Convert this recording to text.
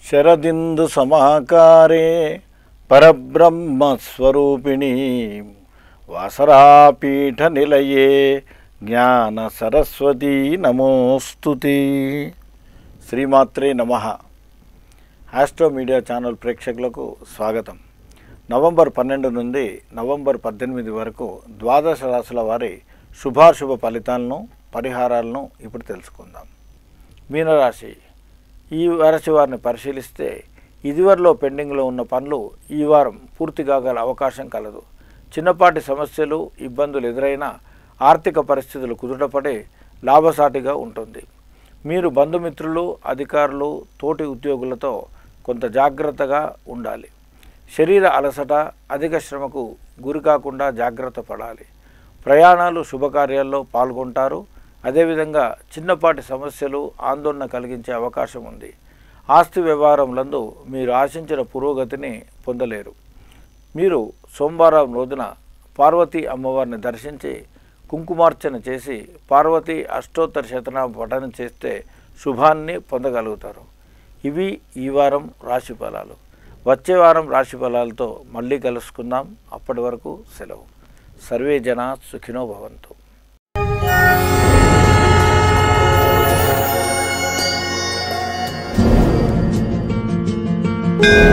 శరదిందు సమాకారే పరబ్రహ్మస్వరూపిణి వాసరాపీఠ నిలయే జ్ఞాన సరస్వతీ నమోస్తుతి శ్రీమాత్రే నమ ఆస్ట్రో మీడియా ఛానల్ ప్రేక్షకులకు స్వాగతం నవంబర్ పన్నెండు నుండి నవంబర్ పద్దెనిమిది వరకు ద్వాదశ రాశుల వారి శుభాశుభ ఫలితాలను పరిహారాలను ఇప్పుడు తెలుసుకుందాం మీనరాశి ఈ రాశి వారిని పరిశీలిస్తే ఇదివరలో పెండింగ్లో ఉన్న పనులు ఈ వారం పూర్తి కాగల అవకాశం కలదు చిన్నపాటి సమస్యలు ఇబ్బందులు ఎదురైనా ఆర్థిక పరిస్థితులు కుదుటపడి లాభసాటిగా ఉంటుంది మీరు బంధుమిత్రులు అధికారులు తోటి ఉద్యోగులతో కొంత జాగ్రత్తగా ఉండాలి శరీర అలసట అధిక శ్రమకు గురి కాకుండా జాగ్రత్త పడాలి ప్రయాణాలు శుభకార్యాల్లో పాల్గొంటారు అదేవిధంగా చిన్నపాటి సమస్యలు ఆందోళన కలిగించే అవకాశం ఉంది ఆస్తి వ్యవహారంలందు మీరు ఆశించిన పురోగతిని పొందలేరు మీరు సోమవారం రోజున పార్వతీ అమ్మవారిని దర్శించి కుంకుమార్చన చేసి పార్వతీ అష్టోత్తర శతనామ పఠనం చేస్తే శుభాన్ని పొందగలుగుతారు ఇవి ఈ వారం రాశి ఫలాలు వచ్చే వారం రాశి ఫలాలతో మళ్ళీ కలుసుకుందాం అప్పటి వరకు సెలవు సర్వే జన సుఖినో భవంతు thank you